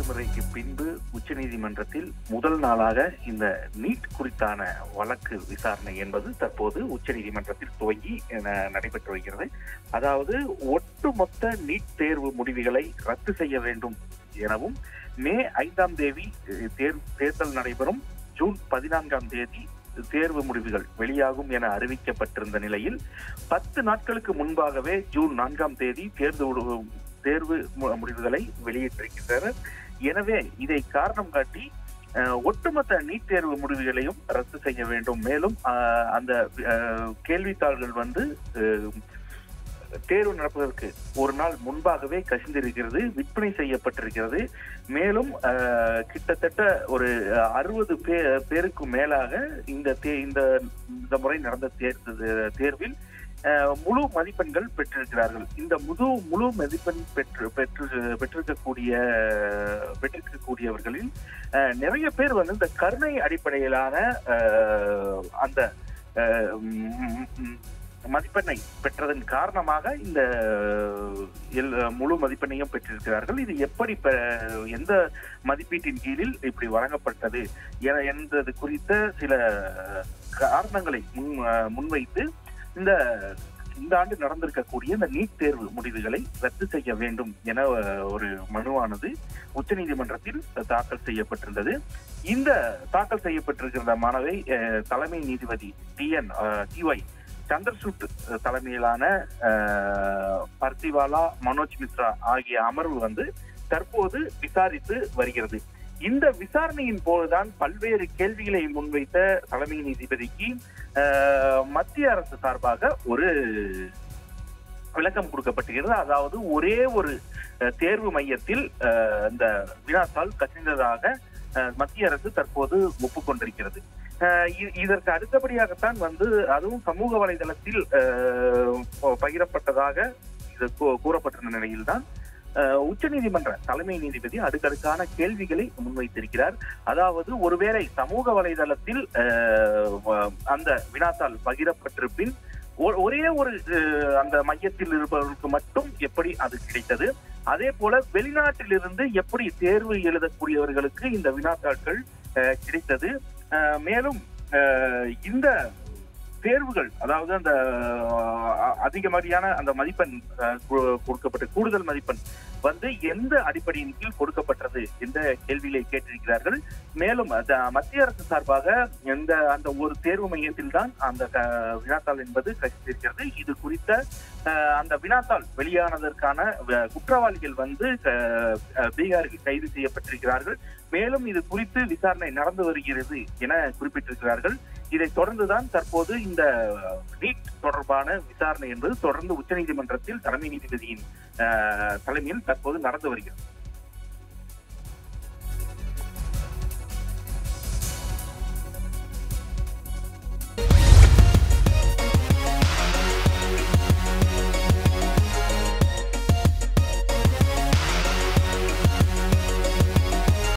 விடுமுறைக்கு பின்பு உச்சநீதிமன்றத்தில் முதல் நாளாக இந்த நீட் குறித்தான வழக்கு விசாரணை என்பது தற்போது உச்சநீதிமன்றத்தில் துவங்கி ந- நடைபெற்று வருகிறது அதாவது ஒட்டுமொத்த நீட் தேர்வு முடிவுகளை ரத்து செய்ய வேண்டும் எனவும் மே ஐந்தாம் தேதி அஹ், தேர்- தேர்தல் நடைபெறும் ஜூன் பதினான்காம் தேதி தேர்வு முடிவுகள் வெளியாகும் என அறிவிக்கப்பட்டிருந்த நிலையில் பத்து நாட்களுக்கு முன்பாகவே ஜூன் நான்காம் தேதி தேர்வு தேர்வு மு- முடிவுகளை வெளியிட்டிருக்கின்றனர் எனவே இதை காரணம் காட்டி அஹ், ஒட்டுமொத்த நீட் தேர்வு முடிவுகளையும் ரத்து செய்ய வேண்டும் மேலும் அஹ், அந்த அஹ், கேள்வித்தாள்கள் வந்து அஹ், தேர்வு நடப்பதற்கு ஒரு நாள் முன்பாகவே கசிந்திருக்கிறது விற்பனை செய்யப்பட்டிருக்கிறது மேலும் அஹ், கிட்டத்தட்ட ஒரு அறுபது பே பேருக்கு மேலாக இந்த தே- இந்த இந்த முறை நடந்த தேர் தேர்வில் அஹ், முழு மதிப்பெண்கள் பெற்றிருக்கிறார்கள் இந்த முழு முழு மதிப்பெண் பெற்று பெற்று பெற்றிருக்கக்கூடிய பெற்றிருக்கக்கூடியவர்களில் அஹ், நிறைய பேர் வந்து இந்த கருணை அடிப்படையிலான அஹ், அந்த அஹ், ம், ம், மதிப்பெண்ணை பெற்றதன் காரணமாக இந்த எல்- முழு மதிப்பெண்ணையும் பெற்றிருக்கிறார்கள் இது எப்படி பெ- எந்த மதிப்பீட்டின் கீழில் இப்படி வழங்கப்பட்டது என- என்பது குறித்த சில காரணங்களை முன் முன்வைத்து இந்த இந்த ஆண்டு நடந்திருக்கக்கூடிய இந்த நீட் தேர்வு முடிவுகளை ரத்து செய்ய வேண்டும் என அஹ், ஒரு மனுவானது உச்சநீதிமன்றத்தில் தாக்கல் செய்யப்பட்டிருந்தது இந்த தாக்கல் செய்யப்பட்டிருக்கிற மனுவை அஹ், தலைமை நீதிபதி டி என் டிஒய் சந்திரசூட் தலைமையிலான அஹ், பர்திவாலா மனோஜ் மிஸ்ரா ஆகிய அமர்வு வந்து தற்போது விசாரித்து வருகிறது இந்த விசாரணையின் போதுதான் பல்வேறு கேள்விகளை முன்வைத்த தலைமை நீதிபதிக்கு அஹ், மத்திய அரசு சார்பாக ஒரு விளக்கம் கொடுக்கப்பட்டிருக்கிறது அதாவது ஒரே ஒரு அஹ், தேர்வு மையத்தில் அஹ், இந்த வினாத்தால் கசிந்ததாக அஹ், மத்திய அரசு தற்போது ஒப்புக்கொண்டிருக்கிறது அஹ், இ- இதற்கு அடுத்தபடியாகத்தான் வந்து அதுவும் சமூக வலைதளத்தில் அஹ், ப- பகிரப்பட்டதாக இது கூ- கூறப்பட்டிருந்த நிலையில்தான் அஹ், உச்சநீதிமன்ற தலைமை நீதிபதி அடுக்கடுக்கான கேள்விகளை முன்வைத்திருக்கிறார் அதாவது ஒருவேளை சமூக வலைதளத்தில் அஹ், வ- அந்த வினாத்தால் பகிரப்பட்டிருப்பின் ஒ- ஒரே ஒரு அஹ், அந்த மையத்தில் இருப்பவர்களுக்கு மட்டும் எப்படி அது கிடைத்தது அதே போல வெளிநாட்டிலிருந்து எப்படி தேர்வு எழுதக்கூடியவர்களுக்கு இந்த வினாத்தாட்கள் அஹ், கிடைத்தது அஹ், மேலும் அஹ், இந்த தேர்வுகள் அதாவது அந்த அஹ், அதிகப்படியான அந்த மதிப்பெண் அஹ், கு- கொடுக்கப்பட்ட கூடுதல் மதிப்பெண் வந்து எந்த அடிப்படையின் கீழ் கொடுக்கப்பட்டது என்ற கேள்விகளை கேட்டிருக்கிறார்கள் மேலும் அந்த மத்திய அரசு சார்பாக எந்த அந்த ஒரு தேர்வு மையத்தில் தான் அந்த க- வினாத்தாள் என்பது கசிந்திருக்கிறது இது குறித்த அஹ், அந்த வினாத்தாள் வெளியானதற்கான அஹ், குற்றவாளிகள் வந்து அஹ், அஹ், பீகாரில் கைது செய்யப்பட்டிருக்கிறார்கள் மேலும் இது குறித்து விசாரணை நடந்து வருகிறது என குறிப்பிட்டிருக்கிறார்கள் இதை தொடர்ந்துதான் தற்போது இந்த நீட் தொடர்பான விசாரணை என்பது தொடர்ந்து உச்சநீதிமன்றத்தில் தலைமை நீதிபதியின் அஹ், தலைமையில் தற்போது நடந்து வருகிறது